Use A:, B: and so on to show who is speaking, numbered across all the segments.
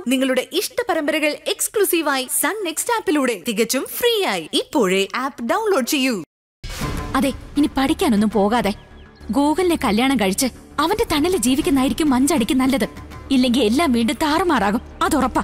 A: നിങ്ങളുടെ ഇഷ്ട പരമ്പരകൾ എക്സ്ക്ലൂസീവായി സൺ നെക്സ്റ്റ് ആപ്പിലൂടെ തികച്ചും ഫ്രീ ആയി ഇപ്പോഴേ ആപ്പ് ഡൗൺലോഡ് ചെയ്യൂ
B: അതെ ഇനി പഠിക്കാനൊന്നും പോകാതെ ഗൂഗിളിനെ കല്യാണം കഴിച്ച് അവന്റെ തണല് ജീവിക്കുന്നായിരിക്കും മഞ്ചടിക്ക് നല്ലത് ഇല്ലെങ്കിൽ എല്ലാം വീണ്ടും താറുമാറാകും അതുറപ്പാ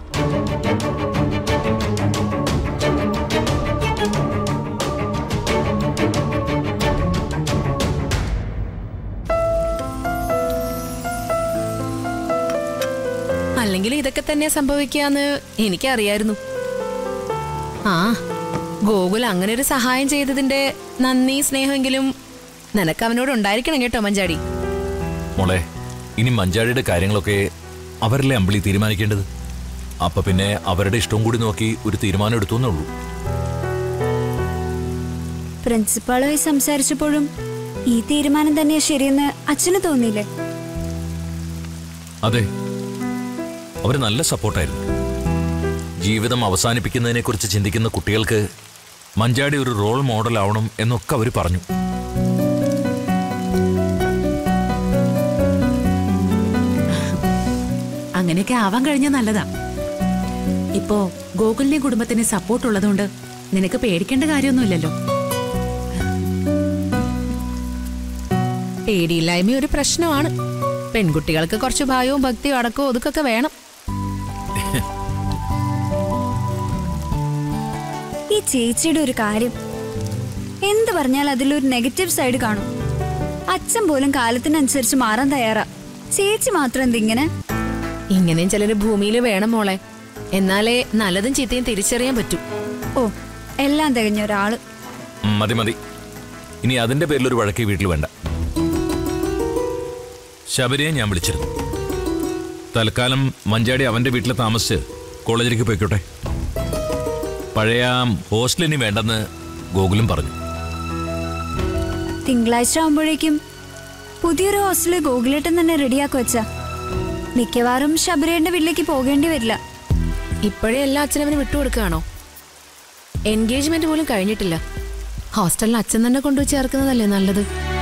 C: അല്ലെങ്കിൽ ഇതൊക്കെ തന്നെ സംഭവിക്കാന്ന് എനിക്കറിയായിരുന്നു ആ ഗോകുൽ അങ്ങനെ ഒരു സഹായം ചെയ്തതിന്റെ നന്ദി സ്നേഹമെങ്കിലും നിനക്ക് അവനോട് ഉണ്ടായിരിക്കണം കേട്ടോ മഞ്ചാടി
D: മോളെ ഇനി മഞ്ചാടിയുടെ കാര്യങ്ങളൊക്കെ അവരല്ലേ അമ്പിളി തീരുമാനിക്കേണ്ടത് അപ്പൊ പിന്നെ അവരുടെ ഇഷ്ടവും കൂടി നോക്കി ഒരു തീരുമാനം എടുത്തു എന്നേ ഉള്ളൂ
E: പ്രിൻസിപ്പാളുമായി സംസാരിച്ചപ്പോഴും ഈ തീരുമാനം തന്നെയാ ശരിയെന്ന് അച്ഛന് തോന്നിയില്ലേ
D: അതെ അവര് നല്ല സപ്പോർട്ടായിരുന്നു ജീവിതം അവസാനിപ്പിക്കുന്നതിനെ കുറിച്ച് ചിന്തിക്കുന്ന കുട്ടികൾക്ക് മഞ്ചാടി ഒരു റോൾ മോഡൽ ആവണം എന്നൊക്കെ അവർ പറഞ്ഞു
F: അങ്ങനെയൊക്കെ ആവാൻ കഴിഞ്ഞാൽ നല്ലതാ ഇപ്പോ ഗോകുലിനെ കുടുംബത്തിന് സപ്പോർട്ട് ഉള്ളതുകൊണ്ട് നിനക്ക് പേടിക്കേണ്ട കാര്യമൊന്നുമില്ലല്ലോ
C: പേടിയില്ലായ്മ ഒരു പ്രശ്നമാണ് പെൺകുട്ടികൾക്ക് കുറച്ച് ഭയവും ഭക്തിയും അടക്കവും ഒതുക്കൊക്കെ വേണം
E: ഈ ചേച്ചിയുടെ ഒരു കാര്യം എന്ത് പറഞ്ഞാൽ അതിലൊരു നെഗറ്റീവ് സൈഡ് കാണും അച്ഛൻ പോലും കാലത്തിനനുസരിച്ച് മാറാൻ തയ്യാറാ ചേച്ചി മാത്രം എന്തിങ്ങനെ
C: ഇങ്ങനെയും ചിലര് ഭൂമിയിൽ വേണം മോളെ എന്നാലേ നല്ലതും ചീത്തയും തിരിച്ചറിയാൻ പറ്റൂ
E: ഓ എല്ലാം തികഞ്ഞ ഒരാള്
D: ഉം, മതി മതി ഇനി അതിന്റെ പേരിൽ ഒരു വഴക്ക് ഈ വീട്ടിൽ വേണ്ട ശബരിയെ ഞാൻ വിളിച്ചിരുന്നു തൽക്കാലം മഞ്ചാടി അവന്റെ വീട്ടിൽ താമസിച്ച് കോളേജിലേക്ക് പോയിക്കോട്ടെ പഴയ ഹോസ്റ്റൽ ഇനി വേണ്ടെന്ന് ഗോകുലും പറഞ്ഞു
E: തിങ്കളാഴ്ച ആവുമ്പോഴേക്കും പുതിയൊരു ഹോസ്റ്റലിൽ ഗോകുലേട്ടൻ തന്നെ റെഡിയാക്കി വെച്ച മിക്കവാറും ശബരിയുടെ വീട്ടിലേക്ക് പോകേണ്ടി വരില്ല
C: ഇപ്പോഴേ എല്ലാ അച്ഛനവന് വിട്ടുകൊടുക്കുകയാണോ എൻഗേജ്മെന്റ് പോലും കഴിഞ്ഞിട്ടില്ല ഹോസ്റ്റലിൽ അച്ഛൻ തന്നെ കൊണ്ടുപോയി ചേർക്കുന്നതല്ലേ നല്ലത്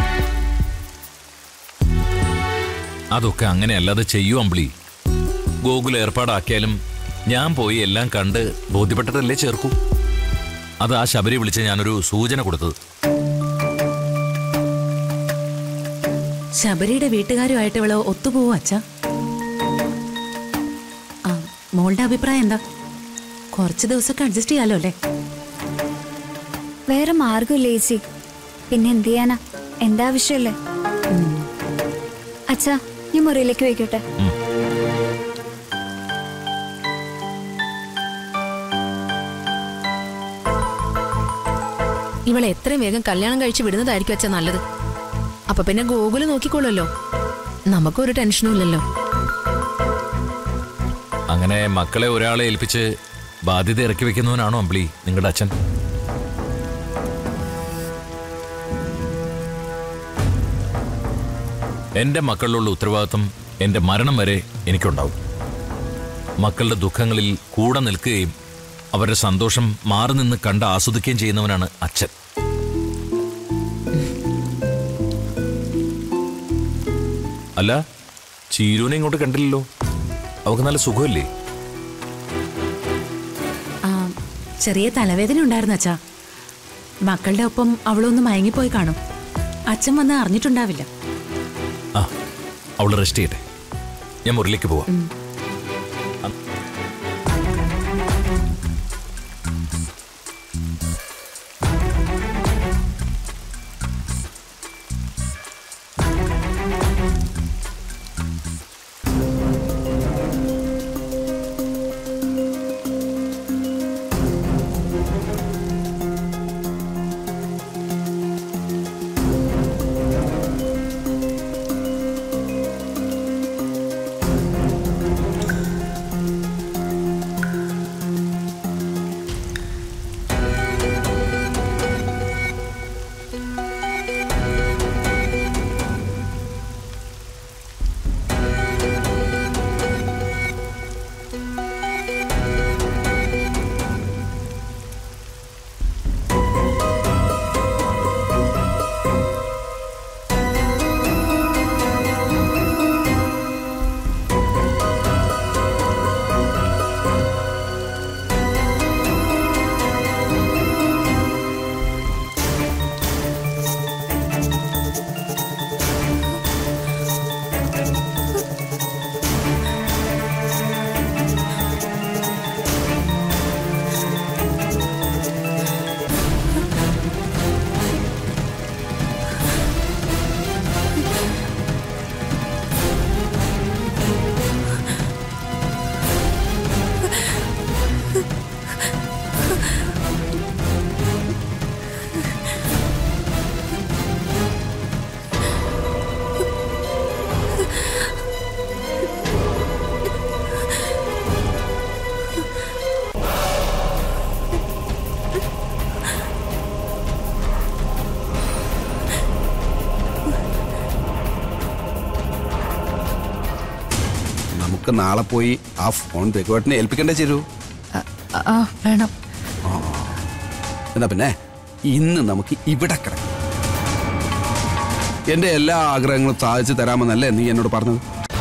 D: അതൊക്കെ അങ്ങനെ അല്ലാതെ ചെയ്യൂ അമ്പിളി ഗോകുൽ ഏർപ്പാടാക്കിയാലും ഞാൻ പോയി എല്ലാം കണ്ട് ബോധ്യപ്പെട്ടിട്ടല്ലേ ചേർക്കൂ അത് ആ ശബരി വിളിച്ച് ഞാനൊരു സൂചന കൊടുത്തത്
F: ശബരിയുടെ വീട്ടുകാരുമായിട്ട് ഇവള് ഒത്തുപോവോ അച്ഛാ ആ, മോളുടെ അഭിപ്രായം എന്താ കുറച്ച് ദിവസമൊക്കെ അഡ്ജസ്റ്റ് ചെയ്യാലോ അല്ലേ
E: വേറെ മാർഗമില്ല ചേച്ചി പിന്നെ എന്ത് ചെയ്യാനാ എന്താ ആവശ്യമല്ലേ അച്ഛാ ഞാൻ മുറിയിലേക്ക് വയ്ക്കട്ടെ
C: ഇവളെ എത്രയും വേഗം കല്യാണം കഴിച്ച് വിടുന്നതായിരിക്കും അച്ഛൻ നല്ലത് അപ്പൊ പിന്നെ ഗോകുല് നോക്കിക്കോളല്ലോ നമുക്കൊരു ടെൻഷനും ഇല്ലല്ലോ
D: അങ്ങനെ മക്കളെ ഒരാളെ ഏൽപ്പിച്ച് ബാധ്യത ഇറക്കി വെക്കുന്നവനാണോ അമ്പിളി നിങ്ങളുടെ അച്ഛൻ എന്റെ മക്കളിലുള്ള ഉത്തരവാദിത്വം എന്റെ മരണം വരെ എനിക്കുണ്ടാവും മക്കളുടെ ദുഃഖങ്ങളിൽ കൂടെ നിൽക്കുകയും അവരുടെ സന്തോഷം മാറി നിന്ന് കണ്ട് ആസ്വദിക്കുകയും ചെയ്യുന്നവനാണ് അച്ഛൻ അല്ല ചീരുവിനെ ഇങ്ങോട്ട് കണ്ടില്ലല്ലോ അവൾക്ക് നല്ല സുഖമല്ലേ
F: ആ, ചെറിയ തലവേദന ഉണ്ടായിരുന്നു അച്ഛാ മക്കളുടെ ഒപ്പം അവളൊന്ന് മയങ്ങിപ്പോയി കാണും അച്ഛൻ വന്ന് അറിഞ്ഞിട്ടുണ്ടാവില്ല
D: ആ അവൾ റെസ്റ്റ് ചെയ്യട്ടെ ഞാൻ മുറിയിലേക്ക് പോവാം
G: നമുക്ക് നാളെ പോയി ആ ഫോൺ രഘുവേട്ടനെ ഏൽപ്പിക്കണ്ടേ ചേരൂ
B: ആ വേണം
G: എന്നാ പിന്നെ ഇന്ന് നമുക്ക് ഇവിടെ കിടക്കാം എന്റെ എല്ലാ ആഗ്രഹങ്ങളും സാധിച്ചു തരാമെന്നല്ലേ നീ എന്നോട് പറഞ്ഞത്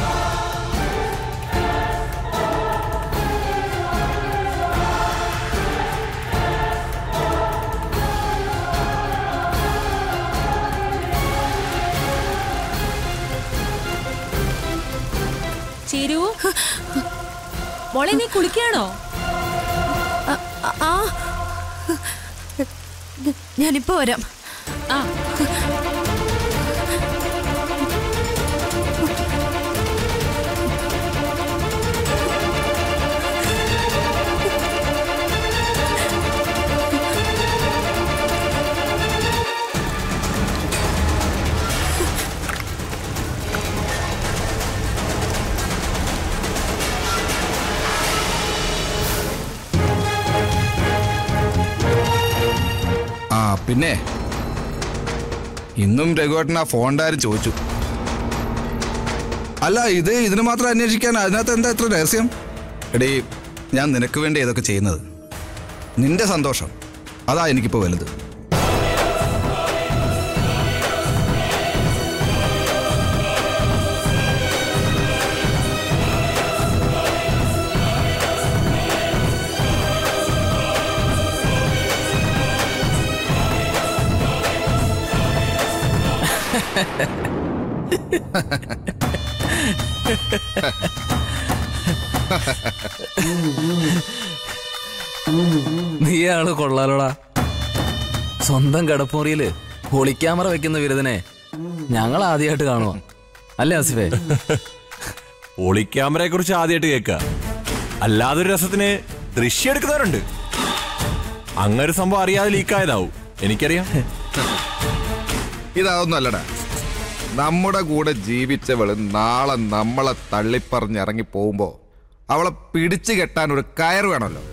F: ചിരു മോളെ നീ കുളിക്കാണോ
C: ആ ഞാനിപ്പോ വരാം
F: ആ
H: ആ പിന്നെ ഇന്നും രഘുവേട്ടൻ ആ ഫോണിന്റെ കാര്യം ചോദിച്ചു അല്ല ഇത് ഇതിന് മാത്രം അന്വേഷിക്കാൻ അതിനകത്ത് എന്താ ഇത്ര രഹസ്യം എടീ ഞാൻ നിനക്ക് വേണ്ടി ഇതൊക്കെ ചെയ്യുന്നത് നിന്റെ സന്തോഷം അതാ എനിക്കിപ്പോൾ വലുത്
I: നീ ആള് കൊള്ളാലോടാ സ്വന്തം കിടപ്പുറിയില് ഒളിക്യാമറ വെക്കുന്ന വിരുദനെ ഞങ്ങൾ ആദ്യമായിട്ട് കാണുക അല്ലേ ആസിഫേ
J: ഒളിക്യാമറയെ കുറിച്ച് ആദ്യമായിട്ട് കേൾക്കുക അല്ലാതൊരു രസത്തിന് ദൃശ്യം എടുക്കുന്നവരുണ്ട് അങ്ങനൊരു സംഭവം അറിയാതെ ലീക്കായതാവും എനിക്കറിയാം
H: ഇതാവുന്നു അല്ലടാ നമ്മുടെ കൂടെ ജീവിച്ചവള് നാളെ നമ്മളെ തള്ളിപ്പറഞ്ഞിറങ്ങി പോകുമ്പോ അവളെ പിടിച്ചു കെട്ടാൻ ഒരു കയറ് വേണമല്ലോ